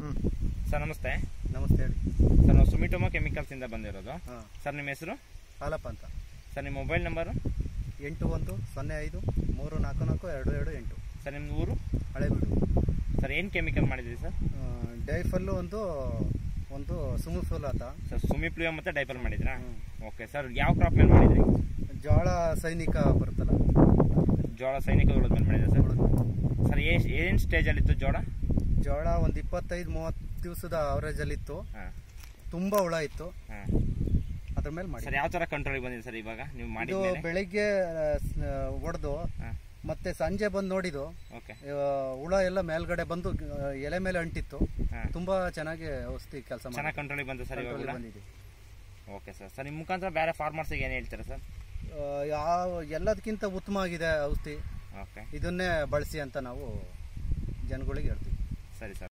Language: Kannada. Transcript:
ಹ್ಮ್ ಸರ್ ನಮಸ್ತೆ ನಮಸ್ತೆ ಹೇಳಿ ಸರ್ ನಾವು ಸುಮಿಟೋಮೋ ಕೆಮಿಕಲ್ಸ್ ಇಂದ ಬಂದಿರೋದು ಹಾಂ ಸರ್ ನಿಮ್ಮ ಹೆಸರು ಹಾಲಪ್ಪ ಅಂತ ಸರ್ ನಿಮ್ಮ ಮೊಬೈಲ್ ನಂಬರು ಎಂಟು ಒಂದು ಸೊನ್ನೆ ಐದು ಮೂರು ನಾಲ್ಕು ನಾಲ್ಕು ಎರಡು ಎರಡು ಎಂಟು ಸರ್ ನಿಮ್ಮ ಊರು ಹಳೆಬೀಡು ಸರ್ ಏನು ಕೆಮಿಕಲ್ ಮಾಡಿದ್ರಿ ಸರ್ ಡೈಫಲ್ಲು ಒಂದು ಒಂದು ಸುಮುಫುಲ್ ಆತ ಸರ್ ಸುಮಿಪ್ಲಿಯೋ ಮತ್ತು ಡೈಪಲ್ ಮಾಡಿದ್ರಾ ಹ್ಮ್. ಓಕೆ ಸರ್ ಯಾವ ಕ್ರಾಪ್ ಮೇಲೆ ಮಾಡಿದ್ರಿ ಜೋಳ ಸೈನಿಕ ಬರುತ್ತಲ್ಲ ಜೋಳ ಸೈನಿಕ ಜೋಳದ ಮೇಲೆ ಮಾಡಿದ್ರಿ ಸರ್ ಸರ್ ಏ ಏನು ಸ್ಟೇಜಲ್ಲಿತ್ತು ಜೋಳ ಜೋಳ ಒಂದು ಇಪ್ಪತ್ತೈದು ಮೂವತ್ತು ದಿವಸದ ಅವರೇಜಲ್ಲಿತ್ತು ಹಾಂ ತುಂಬ ಹುಳ ಇತ್ತು ಹಾಂ ಅದ್ರ ಮೇಲೆ ಮಾಡಿ ಸರ್ ಯಾವ ಥರ ಕಂಟ್ರೋಲಿಗೆ ಬಂದಿದೆ ಸರ್ ಇವಾಗ ನೀವು ಇದು ಮಾಡಿದ್ಮೇಲೆ ಬೆಳಿಗ್ಗೆ ಹೊಡೆದು ಹಾಂ ಮತ್ತೆ ಸಂಜೆ ಬಂದು ನೋಡಿದ್ದು ಓಕೆ ಆ, ಹುಳ ಎಲ್ಲ ಮೇಲ್ಗಡೆ ಬಂದು ಆ, ಎಲೆ ಮೇಲೆ ಅಂಟಿತ್ತು ಹಾಂ ತುಂಬಾ ಚೆನ್ನಾಗಿ ಔಷಧಿ ಕೆಲಸ ಚೆನ್ನಾಗಿ ಕಂಟ್ರೋಲಿಗೆ ಬಂತು ಸರ್ ಇವಾಗ ಬಂದಿದೆ ಓಕೆ ಸರ್ ಸರ್ ನಿಮ್ಮ ಮುಖಾಂತರ ಬೇರೆ ಫಾರ್ಮರ್ಸಿಗೆ ಏನು ಹೇಳ್ತೀರಾ ಸರ್ ಆ, ಯಾವ ಎಲ್ಲದಕ್ಕಿಂತ ಉತ್ತಮ ಆಗಿದೆ ಔಷಧಿ ಓಕೆ ಇದನ್ನೇ ಬಳಸಿ ಅಂತ ನಾವು ಜನಗಳಿಗೆ ಹೇಳ್ತೀವಿ ಸರಿ ಸರ್